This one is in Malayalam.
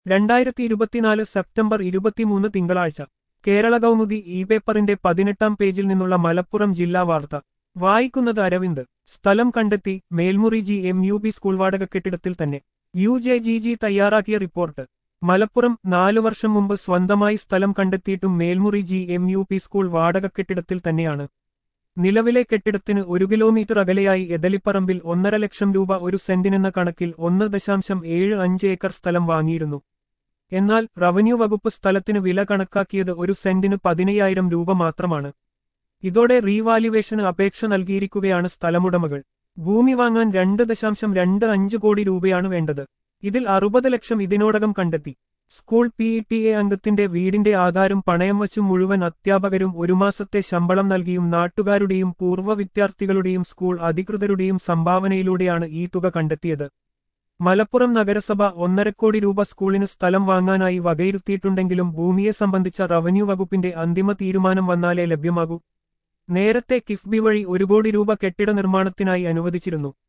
രണ്ടായിരത്തി ഇരുപത്തിനാല് സെപ്റ്റംബർ ഇരുപത്തിമൂന്ന് തിങ്കളാഴ്ച കേരള കൗമുദി ഇ പേപ്പറിന്റെ പതിനെട്ടാം പേജിൽ നിന്നുള്ള മലപ്പുറം ജില്ലാ വാർത്ത വായിക്കുന്നത് അരവിന്ദ് സ്ഥലം കണ്ടെത്തി Melmuri G M U P school വാടക കെട്ടിടത്തിൽ തന്നെ യു ജെ ജി ജി തയ്യാറാക്കിയ റിപ്പോർട്ട് മലപ്പുറം നാലു വർഷം മുമ്പ് സ്വന്തമായി സ്ഥലം കണ്ടെത്തിയിട്ടും Melmuri G M U P school വാടക കെട്ടിടത്തിൽ തന്നെയാണ് നിലവിലെ കെട്ടിടത്തിന് ഒരു കിലോമീറ്റർ അകലെയായി എദലിപ്പറമ്പിൽ ഒന്നര ലക്ഷം രൂപ ഒരു സെന്റിനെന്ന കണക്കിൽ ഒന്ന് ദശാംശം ഏഴ് അഞ്ച് ഏക്കർ സ്ഥലം വാങ്ങിയിരുന്നു എന്നാൽ റവന്യൂ വകുപ്പ് സ്ഥലത്തിന് വില കണക്കാക്കിയത് ഒരു സെന്റിന് പതിനയ്യായിരം രൂപ മാത്രമാണ് ഇതോടെ റീവാല്യുവേഷന് അപേക്ഷ നൽകിയിരിക്കുകയാണ് സ്ഥലമുടമകൾ ഭൂമി വാങ്ങാൻ രണ്ട് ദശാംശം രണ്ട് അഞ്ച് കോടി രൂപയാണ് വേണ്ടത് ഇതിൽ അറുപത് ലക്ഷം ഇതിനോടകം കണ്ടെത്തി school P E T A അംഗത്തിന്റെ വീടിന്റെ ആധാരം പണയം വച്ചും മുഴുവൻ അധ്യാപകരും ഒരു മാസത്തെ ശമ്പളം നൽകിയും നാട്ടുകാരുടെയും പൂർവ്വ വിദ്യാർത്ഥികളുടെയും സ്കൂൾ അധികൃതരുടെയും സംഭാവനയിലൂടെയാണ് ഈ തുക കണ്ടെത്തിയത് മലപ്പുറം നഗരസഭ ഒന്നരക്കോടി രൂപ സ്കൂളിന് സ്ഥലം വാങ്ങാനായി വകയിരുത്തിയിട്ടുണ്ടെങ്കിലും ഭൂമിയെ സംബന്ധിച്ച റവന്യൂ വകുപ്പിന്റെ അന്തിമ തീരുമാനം വന്നാലേ ലഭ്യമാകൂ നേരത്തെ കിഫ്ബി വഴി ഒരു കോടി രൂപ കെട്ടിട നിർമ്മാണത്തിനായി അനുവദിച്ചിരുന്നു